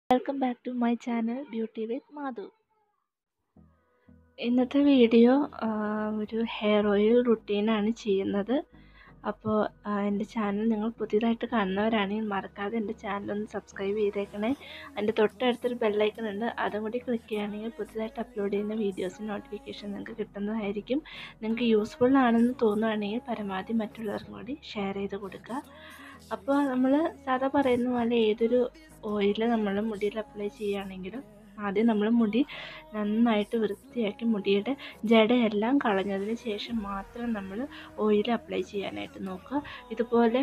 welcome back to my channel beauty with Madhu ഇന്നത്തെ video ഒരു hair oil റുട്ടീനാണ് ചെയ്യുന്നത് അപ്പോൾ എൻ്റെ ചാനൽ നിങ്ങൾ പുതിയതായിട്ട് കാണുന്നവരാണെങ്കിൽ മറക്കാതെ എൻ്റെ ചാനൽ ഒന്ന് സബ്സ്ക്രൈബ് ചെയ്തേക്കണേ അതിൻ്റെ തൊട്ടടുത്തൊരു ബെല്ലൈക്കൺ ഉണ്ട് അതും കൂടി ക്ലിക്ക് ചെയ്യുകയാണെങ്കിൽ പുതിയതായിട്ട് അപ്ലോഡ് ചെയ്യുന്ന വീഡിയോസിന് നോട്ടിഫിക്കേഷൻ നിങ്ങൾക്ക് കിട്ടുന്നതായിരിക്കും നിങ്ങൾക്ക് യൂസ്ഫുൾ ആണെന്ന് തോന്നുകയാണെങ്കിൽ പരമാവധി മറ്റുള്ളവർക്കും കൂടി ഷെയർ ചെയ്ത് കൊടുക്കുക അപ്പോൾ നമ്മൾ സാധാ പറയുന്ന പോലെ ഏതൊരു ഓയിൽ നമ്മൾ മുടിയിൽ അപ്ലൈ ചെയ്യുകയാണെങ്കിലും ആദ്യം നമ്മൾ മുടി നന്നായിട്ട് വൃത്തിയാക്കി മുടിയുടെ ജടയെല്ലാം കളഞ്ഞതിന് ശേഷം മാത്രം നമ്മൾ ഓയിൽ അപ്ലൈ ചെയ്യാനായിട്ട് നോക്കുക ഇതുപോലെ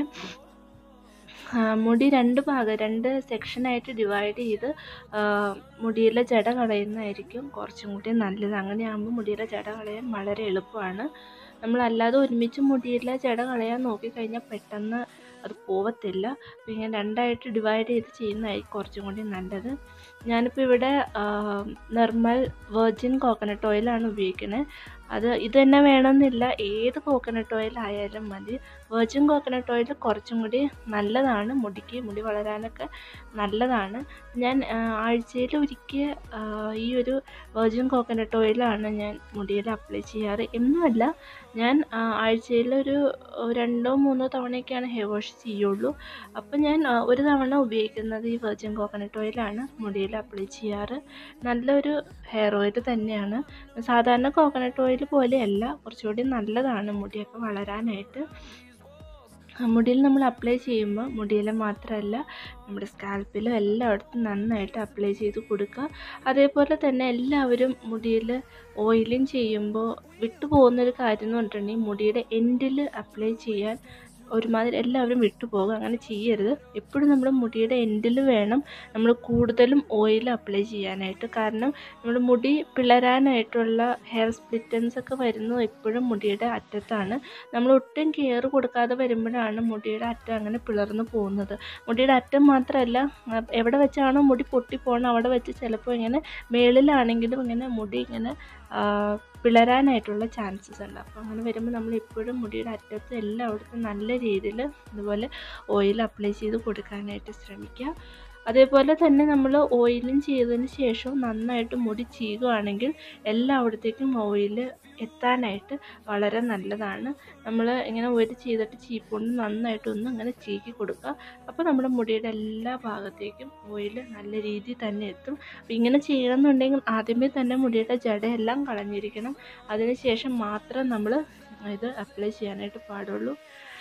മുടി രണ്ട് ഭാഗം രണ്ട് സെക്ഷനായിട്ട് ഡിവൈഡ് ചെയ്ത് മുടിയിലെ ജട കളയുന്നതായിരിക്കും കുറച്ചും കൂടി നല്ലത് അങ്ങനെയാകുമ്പോൾ മുടിയിലെ ജട കളയാൻ വളരെ എളുപ്പമാണ് നമ്മളല്ലാതെ ഒരുമിച്ച് മുടിയിലെ ജട കളയാൻ നോക്കിക്കഴിഞ്ഞാൽ പെട്ടെന്ന് അത് പോവത്തില്ല അപ്പോൾ ഇങ്ങനെ രണ്ടായിട്ട് ഡിവൈഡ് ചെയ്ത് ചെയ്യുന്നതായിരിക്കും കുറച്ചും കൂടി നല്ലത് ഞാനിപ്പോൾ ഇവിടെ നിർമ്മൽ വെർജിൻ കോക്കനട്ട് ഓയിലാണ് ഉപയോഗിക്കുന്നത് അത് ഇത് തന്നെ വേണമെന്നില്ല ഏത് കോക്കനട്ട് ഓയിൽ ആയാലും മതി വെർജിൻ കോക്കനട്ട് ഓയിൽ കുറച്ചും കൂടി നല്ലതാണ് മുടിക്ക് മുടി വളരാനൊക്കെ നല്ലതാണ് ഞാൻ ആഴ്ചയിൽ ഒരിക്കൽ ഈ ഒരു വെർജിൻ കോക്കനട്ട് ഓയിലാണ് ഞാൻ മുടിയിൽ അപ്ലൈ ചെയ്യാറ് എന്നുമല്ല ഞാൻ ആഴ്ചയിൽ ഒരു രണ്ടോ മൂന്നോ തവണയൊക്കെയാണ് ഹെയർ വാഷ് ചെയ്യുള്ളൂ അപ്പം ഞാൻ ഒരു തവണ ഉപയോഗിക്കുന്നത് ഈ വെർജിൻ കോക്കനട്ട് ഓയിലാണ് മുടിയിൽ അപ്ലൈ ചെയ്യാറ് നല്ലൊരു ഹെയർ ഓയിൽ തന്നെയാണ് സാധാരണ കോക്കനട്ട് ഓയിൽ പോലെയല്ല കുറച്ചുകൂടി നല്ലതാണ് മുടിയൊക്കെ വളരാനായിട്ട് മുടിയിൽ നമ്മൾ അപ്ലൈ ചെയ്യുമ്പോൾ മുടിയിൽ മാത്രമല്ല നമ്മുടെ സ്കാൽപ്പിലും എല്ലായിടത്തും നന്നായിട്ട് അപ്ലൈ ചെയ്ത് കൊടുക്കുക അതേപോലെ തന്നെ എല്ലാവരും മുടിയിൽ ഓയിലിങ് ചെയ്യുമ്പോൾ വിട്ടു പോകുന്നൊരു കാര്യം എന്ന് പറഞ്ഞിട്ടുണ്ടെങ്കിൽ മുടിയുടെ എൻഡിൽ അപ്ലൈ ചെയ്യാൻ ഒരുമാതിരി എല്ലാവരും വിട്ടുപോകും അങ്ങനെ ചെയ്യരുത് എപ്പോഴും നമ്മൾ മുടിയുടെ എൻഡിൽ വേണം നമ്മൾ കൂടുതലും ഓയിൽ അപ്ലൈ ചെയ്യാനായിട്ട് കാരണം നമ്മുടെ മുടി പിളരാനായിട്ടുള്ള ഹെയർ സ്പ്ലിറ്റൻസ് ഒക്കെ വരുന്നത് എപ്പോഴും മുടിയുടെ അറ്റത്താണ് നമ്മൾ ഒട്ടും കെയർ കൊടുക്കാതെ വരുമ്പോഴാണ് മുടിയുടെ അറ്റം അങ്ങനെ പിളർന്നു പോകുന്നത് മുടിയുടെ അറ്റം മാത്രമല്ല എവിടെ വെച്ചാണോ മുടി പൊട്ടിപ്പോകണം അവിടെ വെച്ച് ചിലപ്പോൾ ഇങ്ങനെ മേളിലാണെങ്കിലും ഇങ്ങനെ മുടി ഇങ്ങനെ പിളരാനായിട്ടുള്ള ചാൻസസ് ഉണ്ട് അപ്പോൾ അങ്ങനെ വരുമ്പോൾ നമ്മൾ എപ്പോഴും മുടിയുടെ അറ്റത്ത് എല്ലായിടത്തും നല്ല രീതിയിൽ ഇതുപോലെ ഓയിൽ അപ്ലൈ ചെയ്ത് കൊടുക്കാനായിട്ട് ശ്രമിക്കുക അതേപോലെ തന്നെ നമ്മൾ ഓയിലിങ് ചെയ്തതിന് ശേഷം നന്നായിട്ട് മുടി ചീകുകയാണെങ്കിൽ എല്ലായിടത്തേക്കും ഓയിൽ എത്താനായിട്ട് വളരെ നല്ലതാണ് നമ്മൾ ഇങ്ങനെ ഓയിൽ ചെയ്തിട്ട് ചീപ്പുകൊണ്ട് നന്നായിട്ടൊന്ന് അങ്ങനെ ചീക്കി കൊടുക്കുക അപ്പോൾ നമ്മുടെ മുടിയുടെ എല്ലാ ഭാഗത്തേക്കും ഓയിൽ നല്ല രീതിയിൽ തന്നെ എത്തും അപ്പോൾ ഇങ്ങനെ ചെയ്യണമെന്നുണ്ടെങ്കിൽ ആദ്യമേ തന്നെ മുടിയുടെ ജടയെല്ലാം കളഞ്ഞിരിക്കണം അതിനുശേഷം മാത്രം നമ്മൾ ഇത് അപ്ലൈ ചെയ്യാനായിട്ട് പാടുള്ളൂ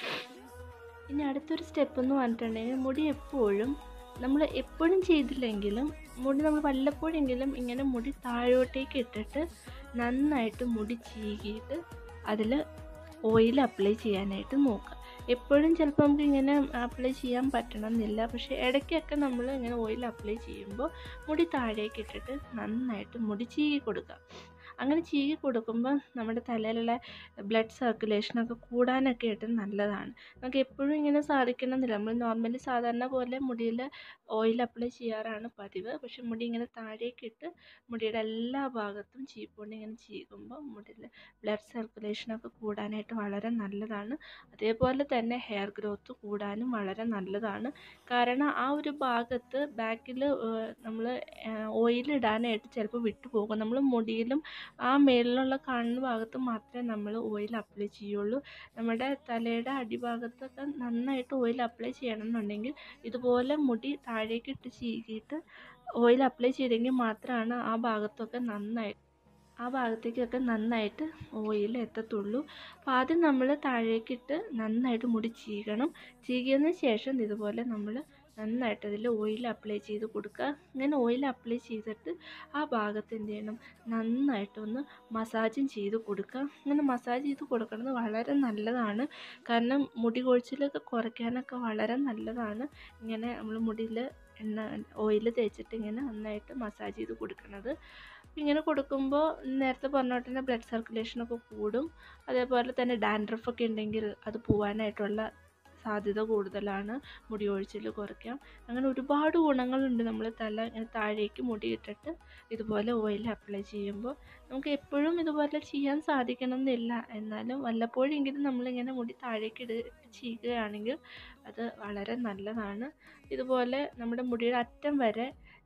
ഇനി അടുത്തൊരു സ്റ്റെപ്പ് എന്ന് പറഞ്ഞിട്ടുണ്ടെങ്കിൽ മുടി എപ്പോഴും നമ്മൾ എപ്പോഴും ചെയ്തില്ലെങ്കിലും മുടി നമ്മൾ വല്ലപ്പോഴെങ്കിലും ഇങ്ങനെ മുടി താഴോട്ടേക്ക് ഇട്ടിട്ട് നന്നായിട്ട് മുടി ചീകിയിട്ട് അതിൽ ഓയിൽ അപ്ലൈ ചെയ്യാനായിട്ട് നോക്കുക എപ്പോഴും ചിലപ്പോൾ നമുക്ക് ഇങ്ങനെ അപ്ലൈ ചെയ്യാൻ പറ്റണമെന്നില്ല പക്ഷേ ഇടയ്ക്കൊക്കെ നമ്മൾ ഇങ്ങനെ ഓയിൽ അപ്ലൈ ചെയ്യുമ്പോൾ മുടി താഴേക്ക് ഇട്ടിട്ട് നന്നായിട്ട് മുടി ചീകി കൊടുക്കുക അങ്ങനെ ചീകി കൊടുക്കുമ്പോൾ നമ്മുടെ തലയിലുള്ള ബ്ലഡ് സർക്കുലേഷനൊക്കെ കൂടാനൊക്കെ ആയിട്ട് നല്ലതാണ് നമുക്ക് എപ്പോഴും ഇങ്ങനെ സാധിക്കണമെന്നില്ല നമ്മൾ നോർമലി സാധാരണ പോലെ മുടിയിൽ ഓയിൽ അപ്ലൈ ചെയ്യാറാണ് പതിവ് പക്ഷെ മുടി ഇങ്ങനെ താഴേക്ക് ഇട്ട് മുടിയുടെ എല്ലാ ഭാഗത്തും ചീപ്പുകൊണ്ട് ഇങ്ങനെ ചീകുമ്പോൾ മുടിയിൽ ബ്ലഡ് സർക്കുലേഷനൊക്കെ കൂടാനായിട്ട് വളരെ നല്ലതാണ് അതേപോലെ തന്നെ ഹെയർ ഗ്രോത്ത് കൂടാനും വളരെ നല്ലതാണ് കാരണം ആ ഒരു ഭാഗത്ത് ബാക്കിൽ നമ്മൾ ഓയിൽ ഇടാനായിട്ട് ചിലപ്പോൾ വിട്ടുപോകും നമ്മൾ മുടിയിലും ആ മേളിലുള്ള കാണുന്ന ഭാഗത്ത് മാത്രമേ നമ്മൾ ഓയിൽ അപ്ലൈ ചെയ്യുള്ളൂ നമ്മുടെ തലയുടെ അടിഭാഗത്തൊക്കെ നന്നായിട്ട് ഓയിൽ അപ്ലൈ ചെയ്യണം എന്നുണ്ടെങ്കിൽ ഇതുപോലെ മുടി താഴേക്ക് ഇട്ട് ചീകിയിട്ട് ഓയിൽ അപ്ലൈ ചെയ്തെങ്കിൽ മാത്രമാണ് ആ ഭാഗത്തൊക്കെ നന്നായി ആ ഭാഗത്തേക്കൊക്കെ നന്നായിട്ട് ഓയിൽ എത്തത്തുള്ളൂ അപ്പോൾ ആദ്യം നമ്മൾ താഴേക്കിട്ട് നന്നായിട്ട് മുടി ചീകണം ചീകിയതിന് ശേഷം ഇതുപോലെ നമ്മൾ നന്നായിട്ട് അതിൽ ഓയിൽ അപ്ലൈ ചെയ്ത് കൊടുക്കുക ഇങ്ങനെ ഓയിൽ അപ്ലൈ ചെയ്തിട്ട് ആ ഭാഗത്ത് എന്ത് ചെയ്യണം നന്നായിട്ടൊന്ന് മസാജും ചെയ്ത് കൊടുക്കുക ഇങ്ങനെ മസാജ് ചെയ്ത് കൊടുക്കുന്നത് വളരെ നല്ലതാണ് കാരണം മുടി കൊഴിച്ചിലൊക്കെ കുറയ്ക്കാനൊക്കെ വളരെ നല്ലതാണ് ഇങ്ങനെ നമ്മൾ മുടിയിൽ എണ്ണ ഓയിൽ തേച്ചിട്ട് ഇങ്ങനെ നന്നായിട്ട് മസാജ് ചെയ്ത് കൊടുക്കുന്നത് ഇങ്ങനെ കൊടുക്കുമ്പോൾ നേരത്തെ പറഞ്ഞ പോലെ തന്നെ ബ്ലഡ് സർക്കുലേഷനൊക്കെ കൂടും അതേപോലെ തന്നെ ഡാൻഡ്രഫൊക്കെ ഉണ്ടെങ്കിൽ അത് പോവാനായിട്ടുള്ള സാധ്യത കൂടുതലാണ് മുടി കൊഴിച്ചിൽ കുറയ്ക്കാം അങ്ങനെ ഒരുപാട് ഗുണങ്ങളുണ്ട് നമ്മൾ തല ഇങ്ങനെ താഴേക്ക് മുടി ഇട്ടിട്ട് ഇതുപോലെ ഓയിൽ അപ്ലൈ ചെയ്യുമ്പോൾ നമുക്ക് എപ്പോഴും ഇതുപോലെ ചെയ്യാൻ സാധിക്കണം എന്നില്ല എന്നാലും വല്ലപ്പോഴെങ്കിലും നമ്മളിങ്ങനെ മുടി താഴേക്ക് ഇട് ചെയ്യുകയാണെങ്കിൽ അത് വളരെ നല്ലതാണ് ഇതുപോലെ നമ്മുടെ മുടിയുടെ അറ്റം വരെ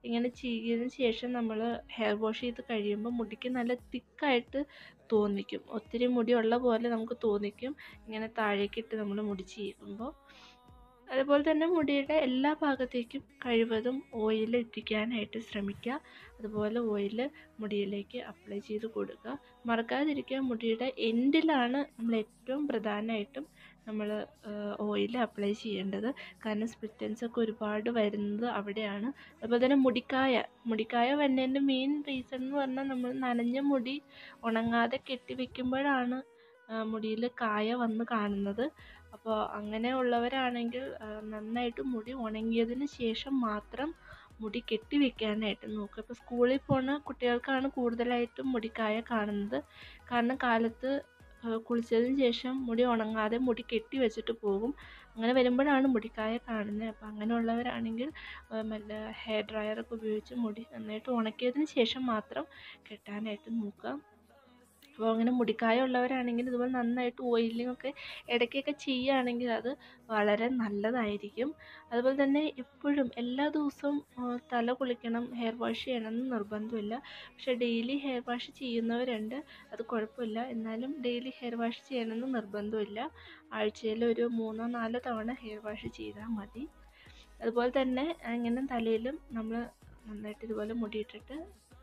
ഇങ്ങനെ ചെയ്തതിന് ശേഷം നമ്മൾ ഹെയർ വാഷ് ചെയ്ത് കഴിയുമ്പോൾ മുടിക്ക് നല്ല തിക്കായിട്ട് തോന്നിക്കും ഒത്തിരി മുടി ഉള്ള പോലെ നമുക്ക് തോന്നിക്കും ഇങ്ങനെ താഴേക്കിട്ട് നമ്മൾ മുടി ചീകുമ്പോൾ അതുപോലെ തന്നെ മുടിയുടെ എല്ലാ ഭാഗത്തേക്കും കഴിവതും ഓയിൽ ഇട്ടിക്കാനായിട്ട് ശ്രമിക്കുക അതുപോലെ ഓയിൽ മുടിയിലേക്ക് അപ്ലൈ ചെയ്ത് കൊടുക്കുക മറക്കാതിരിക്കുക മുടിയുടെ എൻഡിലാണ് നമ്മൾ ഏറ്റവും പ്രധാനമായിട്ടും നമ്മൾ ഓയിൽ അപ്ലൈ ചെയ്യേണ്ടത് കാരണം സ്പ്ലിറ്റൻസ് ഒക്കെ ഒരുപാട് വരുന്നത് അവിടെയാണ് അതുപോലെ തന്നെ മുടിക്കായ മുടിക്കായ വരുന്നതിൻ്റെ മെയിൻ റീസൺ എന്ന് പറഞ്ഞാൽ നമ്മൾ നനഞ്ഞ മുടി ഉണങ്ങാതെ കെട്ടി വെക്കുമ്പോഴാണ് മുടിയിൽ കായ വന്ന് കാണുന്നത് അപ്പോൾ അങ്ങനെ ഉള്ളവരാണെങ്കിൽ നന്നായിട്ട് മുടി ഉണങ്ങിയതിന് ശേഷം മാത്രം മുടി കെട്ടി വെക്കാനായിട്ട് നോക്കുക ഇപ്പോൾ സ്കൂളിൽ പോകുന്ന കുട്ടികൾക്കാണ് കൂടുതലായിട്ടും മുടിക്കായ കാണുന്നത് കാരണം കാലത്ത് കുളിച്ചതിന് ശേഷം മുടി ഉണങ്ങാതെ മുടി കെട്ടി വെച്ചിട്ട് പോകും അങ്ങനെ വരുമ്പോഴാണ് മുടിക്കായ കാണുന്നത് അപ്പോൾ അങ്ങനെയുള്ളവരാണെങ്കിൽ നല്ല ഹെയർ ഡ്രയറൊക്കെ ഉപയോഗിച്ച് മുടി നന്നായിട്ട് ഉണക്കിയതിന് ശേഷം മാത്രം കെട്ടാനായിട്ട് നോക്കുക അപ്പോൾ അങ്ങനെ മുടിക്കായ ഉള്ളവരാണെങ്കിൽ ഇതുപോലെ നന്നായിട്ട് ഓയിലിംഗ് ഒക്കെ ഇടയ്ക്കൊക്കെ ചെയ്യുകയാണെങ്കിൽ അത് വളരെ നല്ലതായിരിക്കും അതുപോലെ തന്നെ എപ്പോഴും എല്ലാ ദിവസവും തല കുളിക്കണം ഹെയർ വാഷ് ചെയ്യണമെന്ന് നിർബന്ധമില്ല പക്ഷേ ഡെയിലി ഹെയർ വാഷ് ചെയ്യുന്നവരുണ്ട് അത് കുഴപ്പമില്ല എന്നാലും ഡെയിലി ഹെയർ വാഷ് ചെയ്യണമെന്ന് നിർബന്ധമില്ല ആഴ്ചയിൽ ഒരു മൂന്നോ നാലോ തവണ ഹെയർ വാഷ് ചെയ്താൽ മതി അതുപോലെ തന്നെ ഇങ്ങനെ തലയിലും നമ്മൾ നന്നായിട്ട് ഇതുപോലെ മുടിയിട്ടിട്ട്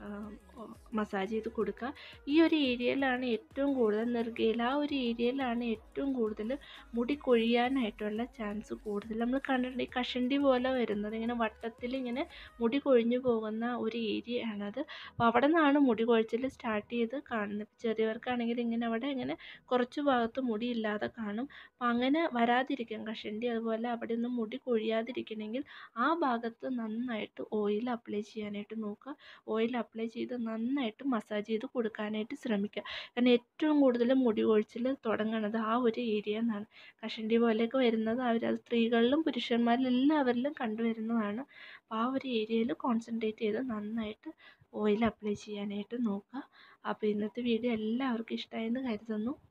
മസാജ് ചെയ്ത് കൊടുക്കുക ഈ ഒരു ഏരിയയിലാണ് ഏറ്റവും കൂടുതൽ നെറുകയിൽ ആ ഒരു ഏരിയയിലാണ് ഏറ്റവും കൂടുതൽ മുടി കൊഴിയാനായിട്ടുള്ള ചാൻസ് കൂടുതൽ നമ്മൾ കണ്ടിട്ടുണ്ട് ഈ കഷണ്ടി പോലെ വരുന്നത് ഇങ്ങനെ വട്ടത്തിൽ ഇങ്ങനെ മുടി കൊഴിഞ്ഞു പോകുന്ന ഒരു ഏരിയ ആണത് അപ്പോൾ അവിടെ നിന്നാണ് മുടി കൊഴിച്ചിൽ സ്റ്റാർട്ട് ചെയ്ത് കാണുന്നത് ചെറിയവർക്കാണെങ്കിൽ ഇങ്ങനെ അവിടെ ഇങ്ങനെ കുറച്ച് ഭാഗത്ത് മുടി ഇല്ലാതെ കാണും അപ്പോൾ അങ്ങനെ വരാതിരിക്കാൻ കഷണ്ടി അതുപോലെ അവിടെ ഒന്നും മുടി കൊഴിയാതിരിക്കണമെങ്കിൽ ആ ഭാഗത്ത് നന്നായിട്ട് ഓയിൽ അപ്ലൈ ചെയ്യാനായിട്ട് നോക്കുക ഓയിൽ അപ്ലൈ ചെയ്ത് നന്നായിട്ട് മസാജ് ചെയ്ത് കൊടുക്കാനായിട്ട് ശ്രമിക്കുക കാരണം ഏറ്റവും കൂടുതൽ മുടി കൊഴിച്ചിൽ തുടങ്ങുന്നത് ആ ഒരു ഏരിയ എന്നാണ് കഷണ്ടി പോലെയൊക്കെ വരുന്നത് അവർ അത് സ്ത്രീകളിലും പുരുഷന്മാരിലും എല്ലാവരിലും കണ്ടുവരുന്നതാണ് അപ്പോൾ ആ ഒരു ഏരിയയിൽ കോൺസെൻട്രേറ്റ് ചെയ്ത് നന്നായിട്ട് ഓയിൽ അപ്ലൈ ചെയ്യാനായിട്ട് നോക്കുക അപ്പോൾ ഇന്നത്തെ വീഡിയോ എല്ലാവർക്കും ഇഷ്ടമായെന്ന് കരുതുന്നു